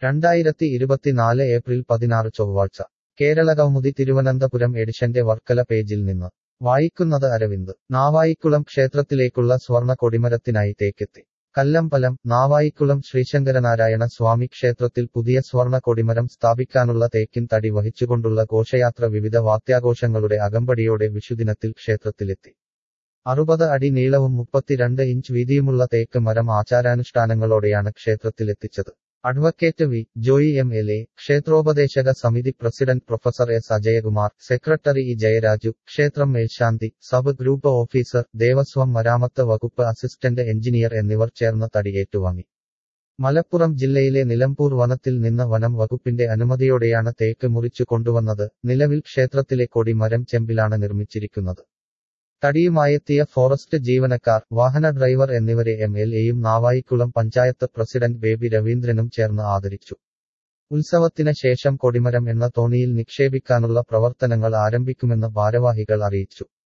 രണ്ടായിരത്തി ഇരുപത്തിനാല് ഏപ്രിൽ പതിനാറ് ചൊവ്വാഴ്ച കേരളകൗമുദി തിരുവനന്തപുരം എഡിഷന്റെ വർക്കല പേജിൽ നിന്ന് വായിക്കുന്നത് അരവിന്ദ് നാവായിക്കുളം ക്ഷേത്രത്തിലേക്കുള്ള സ്വർണ കൊടിമരത്തിനായി തേക്കെത്തി കല്ലമ്പലം നാവായിക്കുളം ശ്രീശങ്കരനാരായണ സ്വാമി ക്ഷേത്രത്തിൽ പുതിയ സ്വർണ കൊടിമരം സ്ഥാപിക്കാനുള്ള തേക്കിൻ തടി വഹിച്ചുകൊണ്ടുള്ള ഘോഷയാത്ര വിവിധ വാദ്യാഘോഷങ്ങളുടെ അകമ്പടിയോടെ വിഷുദിനത്തിൽ ക്ഷേത്രത്തിലെത്തി അറുപത് അടി നീളവും മുപ്പത്തിരണ്ട് ഇഞ്ച് വീതിയുമുള്ള തേക്ക് മരം ആചാരാനുഷ്ഠാനങ്ങളോടെയാണ് ക്ഷേത്രത്തിലെത്തിച്ചത് advocate V Joy M L A ക്ഷേത്രോപദേശക സമിതി president professor S Ajayakumar secretary E Jayaraju ക്ഷേത്രം മേൽശാന്തി സബ് ഗ്രൂപ്പ് ഓഫീസർ ദേവസ്വം മരാമത്ത് വകുപ്പ് അസിസ്റ്റന്റ് എഞ്ചിനീയർ എന്നിവർ ചേർന്ന് തടി ഏറ്റുവാങ്ങി മലപ്പുറം ജില്ലയിലെ നിലമ്പൂർ വനത്തിൽ നിന്ന് വനം വകുപ്പിന്റെ അനുമതിയോടെയാണ് തേക്ക് മുറിച്ചു കൊണ്ടുവന്നത് നിലവിൽ ക്ഷേത്രത്തിലെ കൊടി മരം ചെമ്പിലാണ് നിർമ്മിച്ചിരിക്കുന്നത് തടിയുമായെത്തിയ ഫോറസ്റ്റ് ജീവനക്കാർ വാഹന ഡ്രൈവർ എന്നിവരെ എം എൽ എയും നാവായിക്കുളം പഞ്ചായത്ത് പ്രസിഡന്റ് ബേബി രവീന്ദ്രനും ചേർന്ന് ആദരിച്ചു ഉത്സവത്തിന് ശേഷം കൊടിമരം എന്ന തോണിയിൽ നിക്ഷേപിക്കാനുള്ള പ്രവർത്തനങ്ങൾ ആരംഭിക്കുമെന്ന് ഭാരവാഹികൾ അറിയിച്ചു